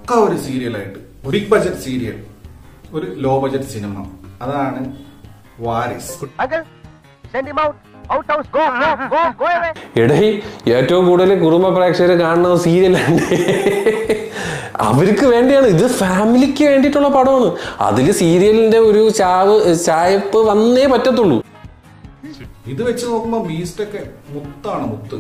പക്ക ഒരു സീരിയലായിട്ട് big budget serial ഒരു ലോ ബഡ്ജറ്റ് സിനിമ അതാണ് Varisu Uncle, send him out. Out house. Go, go, go, go away. എടേ ഏറ്റവും കൂടുതൽ കുടുംബ പ്രേക്ഷകർ കാണുന്ന സീരിയലാണ് അവർക്ക് വേണ്ടിയാണ് ഇത് ഫാമിലിക്ക് വേണ്ടിയിട്ടുള്ള പടമാണ് അതിൽ സീരിയലിന്റെ ഒരു ചാവ് ചായപ്പ് വന്നേ പറ്റത്തുള്ളൂ ഇത് വെച്ച് നോക്കുമ്പോൾ ബീസ്റ്റ് ഒക്കെ മുത്താണ് മുത്ത്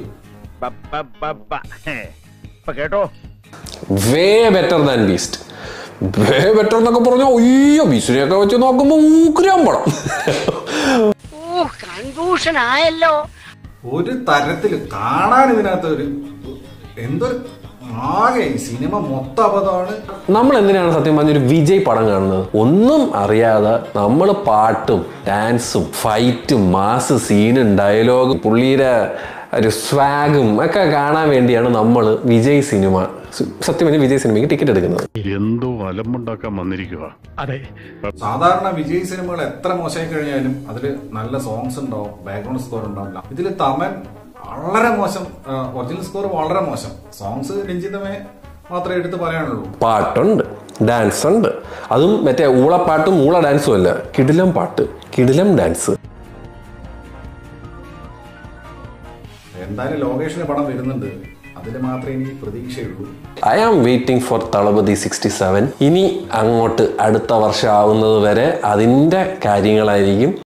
ഇപ്പൊ കേട്ടോ way better than Beast way better എന്നൊക്കെ പറഞ്ഞാൽ അയ്യോ ബീസ്റ്റിനെയൊക്കെ വെച്ച് നോക്കുമ്പോൾ ഊക്കുരാൻ പടം ഓ കൺഫ്യൂഷൻ ആയല്ലോ ഒരു തരത്തിൽ കാണാൻ ഇതിനകത്ത് ഒരു എന്തൊരു ആകെ ഈ സിനിമ മൊത്തം അബദ്ധമാണ് നമ്മൾ എന്തിനാണ് സത്യം പറഞ്ഞ ഒരു വിജയ് പടം കാണുന്നത് ഒന്നും അറിയാതെ നമ്മൾ പാട്ടും ഡാൻസും ഫൈറ്റും മാസ് സീനും ഡയലോഗും പുള്ളിയുടെ ഒരു സ്വാഗും ഒക്കെ കാണാൻ വേണ്ടിയാണ് നമ്മൾ വിജയ് സിനിമ സത്യം പറഞ്ഞ വിജയ് സിനിമയ്ക്ക് ടിക്കറ്റ് എടുക്കുന്നത് എന്തോ അലമ്പുണ്ടാക്കാൻ വന്നിരിക്കുക സാധാരണ വിജയ് സിനിമകൾ എത്ര മോശമായി കഴിഞ്ഞാലും അതിൽ നല്ല സോങ്സ് ഉണ്ടാവും ബാക്ക്ഗ്രൗണ്ട് സ്കോർ ഉണ്ടാവില്ല ഇതിൽ തമൻ വളരെ മോശം ഒറിജിനൽ സ്കോർ വളരെ മോശം സോങ്സ് രഞ്ജിതമേ മാത്രമേ എടുത്ത് പറയാനുള്ളൂ പാട്ടുണ്ട് ഡാൻസ് ഉണ്ട് അതും മറ്റേ ഊളപ്പാട്ടും ഊള ഡാൻസും അല്ല കിടിലം പാട്ട് കിടിലം ഡാൻസ് എന്തായാലും ലോകേഷിന്റെ പടം വരുന്നുണ്ട് അതിൽ മാത്രമേ എനിക്ക് പ്രതീക്ഷയുള്ളൂ I am waiting for Thalapathy sixty seven ഇനി അങ്ങോട്ട് അടുത്ത വർഷം ആവുന്നത് വരെ അതിൻ്റെ കാര്യങ്ങളായിരിക്കും